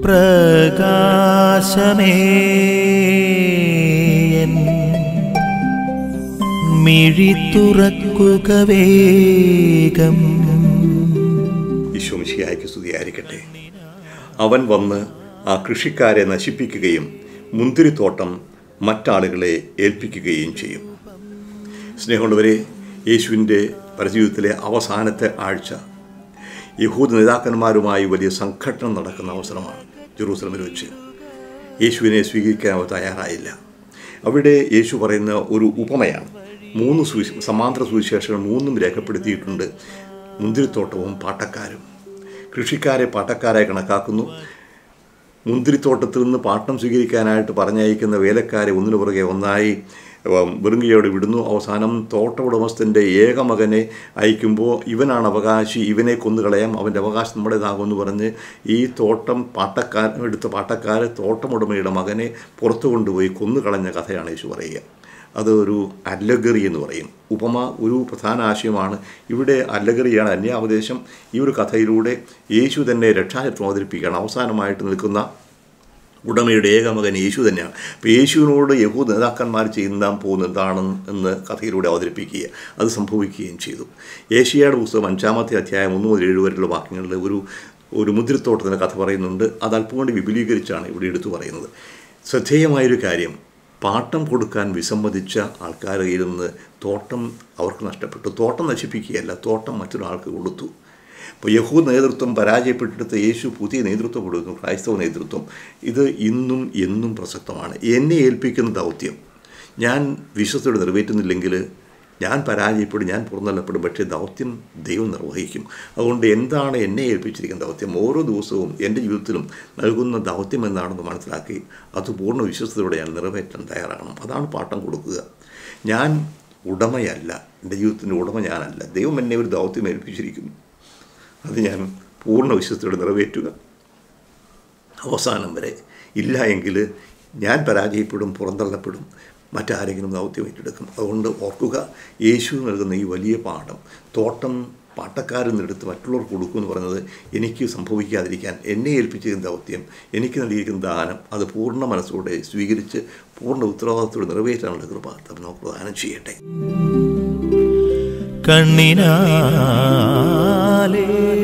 പ്രകാശമേ എൻ മിഴി തുറക്കുക വേഗം ഈശോമിശിയായ്ക്ക് സ്തുതിയായിരിക്കട്ടെ അവൻ വന്ന് ആ കൃഷിക്കാരെ നശിപ്പിക്കുകയും മുന്തിരിത്തോട്ടം മറ്റാളുകളെ ഏൽപ്പിക്കുകയും ചെയ്യും സ്നേഹമുള്ളവരെ യേശുവിൻ്റെ പരജീവിതത്തിലെ അവസാനത്തെ ആഴ്ച യഹൂദ നേതാക്കന്മാരുമായി വലിയ സംഘട്ടനം നടക്കുന്ന അവസരമാണ് ജെറൂസലമിൽ വെച്ച് യേശുവിനെ സ്വീകരിക്കാൻ അവർ തയ്യാറായില്ല അവിടെ യേശു പറയുന്ന ഒരു ഉപമയാണ് മൂന്ന് സുവിശ സമാന്തര സുവിശേഷങ്ങൾ മൂന്നും രേഖപ്പെടുത്തിയിട്ടുണ്ട് മുന്തിരിത്തോട്ടവും പാട്ടക്കാരും കൃഷിക്കാരെ പാട്ടക്കാരായി കണക്കാക്കുന്നു മുന്തിരിത്തോട്ടത്തിൽ നിന്ന് പാട്ടം സ്വീകരിക്കാനായിട്ട് പറഞ്ഞയക്കുന്ന വേലക്കാരെ ഒന്നിനു പുറകെ ഒന്നായി ഉം, വെറുങ്കയോടെ വിടുന്നു അവസാനം തോട്ട ഉടമസ്ഥൻ്റെ ഏക മകനെ അയക്കുമ്പോൾ ഇവനാണ് അവകാശി ഇവനെ കൊന്നുകളയാം അവൻ്റെ അവകാശം നമ്മുടേതാകുമെന്ന് പറഞ്ഞ് ഈ തോട്ടം പാട്ടക്കാർ എടുത്ത പാട്ടക്കാരെ തോട്ടമുടമയുടെ മകനെ പുറത്തു കൊണ്ടുപോയി കൊന്നുകളഞ്ഞ കഥയാണ് യേശു പറയുക അത് ഒരു അല്ലഗറി എന്ന് പറയും ഉപമ ഒരു പ്രധാന ആശയമാണ് ഇവിടെ അല്ലഗറിയാണ് അന്യാപദേശം ഈ ഒരു കഥയിലൂടെ യേശു തന്നെ രക്ഷാചരിത്രം അവതരിപ്പിക്കുകയാണ് അവസാനമായിട്ട് നിൽക്കുന്ന ഉടമയുടെ ഏകമകൻ യേശു തന്നെയാണ് അപ്പോൾ യേശുവിനോട് യഹൂദ നേതാക്കന്മാർ ചെയ്യുന്ന പോകുന്ന എന്താണ് എന്ന് കഥയിലൂടെ അവതരിപ്പിക്കുക അത് സംഭവിക്കുകയും ചെയ്തു ഏഷ്യയുടെ പുസ്തകം അഞ്ചാമത്തെ അധ്യായം ഒന്ന് മുതൽ ഏഴ് വരെയുള്ള വാക്യങ്ങളിൽ ഒരു ഒരു മുദ്രത്തോട്ടത്തിൻ്റെ കഥ പറയുന്നുണ്ട് അത് അല്പം കൊണ്ട് വിപുലീകരിച്ചാണ് ഇവിടെ എടുത്തു പറയുന്നത് ശ്രദ്ധേയമായൊരു കാര്യം പാട്ടം കൊടുക്കാൻ വിസമ്മതിച്ച ആൾക്കാരുടെ കയ്യിൽ നിന്ന് തോട്ടം അവർക്ക് നഷ്ടപ്പെട്ടു തോട്ടം നശിപ്പിക്കുകയല്ല തോട്ടം മറ്റൊരാൾക്ക് കൊടുത്തു അപ്പോൾ യഹൂദ് നേതൃത്വം പരാജയപ്പെട്ടിട്ട് യേശു പുതിയ നേതൃത്വം കൊടുക്കുന്നു ക്രൈസ്തവ നേതൃത്വം ഇത് ഇന്നും എന്നും പ്രസക്തമാണ് എന്നെ ഏൽപ്പിക്കുന്ന ദൗത്യം ഞാൻ വിശ്വസത്തോടെ നിറവേറ്റുന്നില്ലെങ്കിൽ ഞാൻ പരാജയപ്പെടും ഞാൻ പുറന്തള്ളപ്പെടും പക്ഷേ ദൗത്യം ദൈവം നിർവഹിക്കും അതുകൊണ്ട് എന്താണ് എന്നെ ഏൽപ്പിച്ചിരിക്കുന്ന ദൗത്യം ഓരോ ദിവസവും എൻ്റെ ജീവിതത്തിലും നൽകുന്ന ദൗത്യം എന്താണെന്ന് മനസ്സിലാക്കി അത് പൂർണ്ണ വിശ്വസത്തോടെ ഞാൻ നിറവേറ്റാൻ തയ്യാറാകണം അതാണ് പാഠം കൊടുക്കുക ഞാൻ ഉടമയല്ല എൻ്റെ ജീവിതത്തിൻ്റെ ഉടമ ഞാനല്ല ദൈവം എന്നെ ഒരു ദൗത്യം ഏൽപ്പിച്ചിരിക്കുന്നു അത് ഞാൻ പൂർണ്ണ വിശ്വസത്തോടെ നിറവേറ്റുക അവസാനം വരെ ഇല്ല എങ്കിൽ ഞാൻ പരാജയപ്പെടും പുറന്തള്ളപ്പെടും മറ്റാരെങ്കിലും ദൗത്യം ഏറ്റെടുക്കും അതുകൊണ്ട് ഓർക്കുക യേശു നൽകുന്ന ഈ വലിയ പാഠം തോട്ടം പാട്ടക്കാരിൽ നിന്നെടുത്ത് മറ്റുള്ളവർക്ക് കൊടുക്കും എന്ന് പറയുന്നത് എനിക്ക് സംഭവിക്കാതിരിക്കാൻ എന്നെ ഏൽപ്പിച്ചിരിക്കുന്ന ദൗത്യം എനിക്ക് നൽകിയിരിക്കുന്ന ദാനം അത് പൂർണ്ണ മനസ്സോടെ സ്വീകരിച്ച് പൂർണ്ണ ഉത്തരവാദിത്തത്തോടെ നിറവേറ്റാനുള്ള കൃപ അത് നമുക്ക് പ്രദാനം ചെയ്യട്ടെ കണ്ണിനാലേ